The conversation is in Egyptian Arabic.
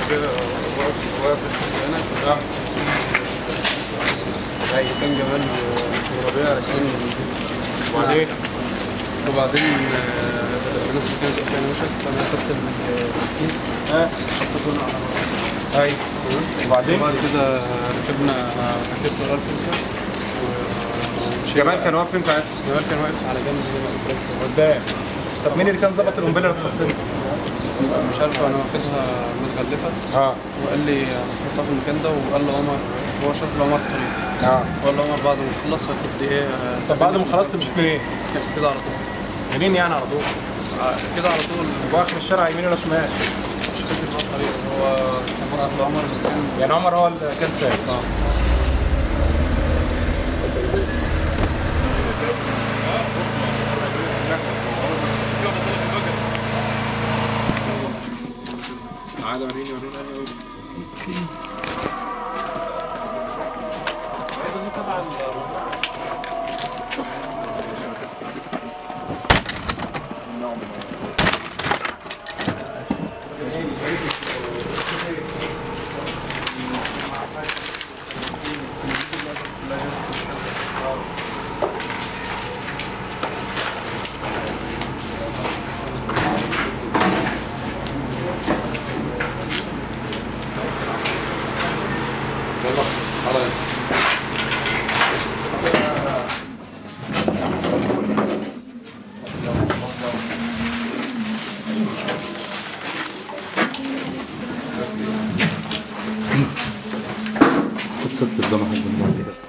واقف واقف هنا كان جمال وربيع راكبين وبعدين وبعدين آه، الناس اللي كانت واقفه هنا مشت فانا خدت الكيس ها حطيته هنا على ايوه وبعدين وبعد كده ركبنا ركبت ورا الفيزيكا جمال كان واقف فين ساعتها؟ جمال كان واقف على جنب هنا قدام شوية. قدام طب مين اللي كان ظبط القنبله اللي اتحطت؟ مش عارف انا واخدها متغلفه اه وقال لي هنحطها في المكان ده وقال لعمر هو شاف لعمر الطريق اه وقال لعمر بعد ما نخلص هتدي ايه طب بعد ما خلصت مشيت منين؟ كده على طول منين يعني على طول؟ ع- كده على طول واخر الشارع يمين ولا شمال؟ مش فاكر بقى الطريق هو كان واصل لعمر المكان يعني عمر هو اللي كان سايق اه تعالى وريني وريني يلا خلاص كنت ست قدام حد من بعد كده